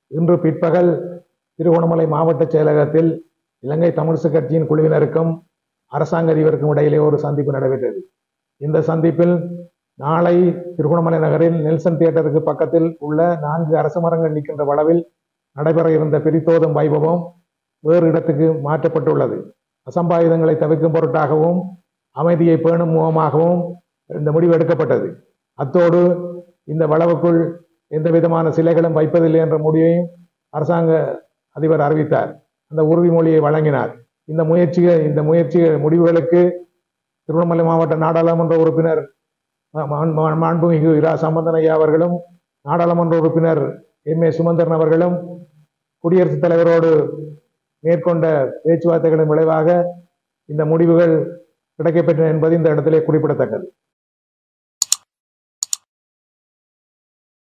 இன்று பிற்பகல் திருகோணமலை மாவட்ட செயலகத்தில் இலங்கை தமிழிசு கட்சியின் குழுவினருக்கும் அரசாங்க அதிபருக்கும் இடையிலே ஒரு சந்திப்பு நடைபெற்றது இந்த சந்திப்பில் நாளை திருகோணமலை நகரில் நெல்சன் தியேட்டருக்கு பக்கத்தில் உள்ள நான்கு அரச மரங்கள் நிற்கின்ற வளவில் நடைபெற இருந்த பிரித்தோதும் வைபவம் வேறு இடத்துக்கு மாற்றப்பட்டுள்ளது அசம்பாவிதங்களை தவிர்க்கும் பொருட்டாகவும் அமைதியை பேணும் முகமாகவும் இந்த முடிவு எடுக்கப்பட்டது அத்தோடு இந்த வளவுக்குள் எந்த விதமான சிலைகளும் வைப்பதில்லை என்ற முடிவையும் அரசாங்க அதிபர் அறிவித்தார் அந்த உறுதிமொழியை வழங்கினார் இந்த முயற்சிகள் இந்த முயற்சி முடிவுகளுக்கு திருவண்ணாமலை மாவட்ட நாடாளுமன்ற உறுப்பினர் மா- மா- மாண்புமிகு இரா சம்பந்தன் ஐயா அவர்களும் நாடாளுமன்ற உறுப்பினர் எம் ஏ சுமந்திரன் அவர்களும் குடியரசுத் தலைவரோடு மேற்கொண்ட பேச்சுவார்த்தைகளின் விளைவாக இந்த முடிவுகள் கிடைக்கப்பெற்றன என்பது இந்த இடத்திலே குறிப்பிடத்தக்கது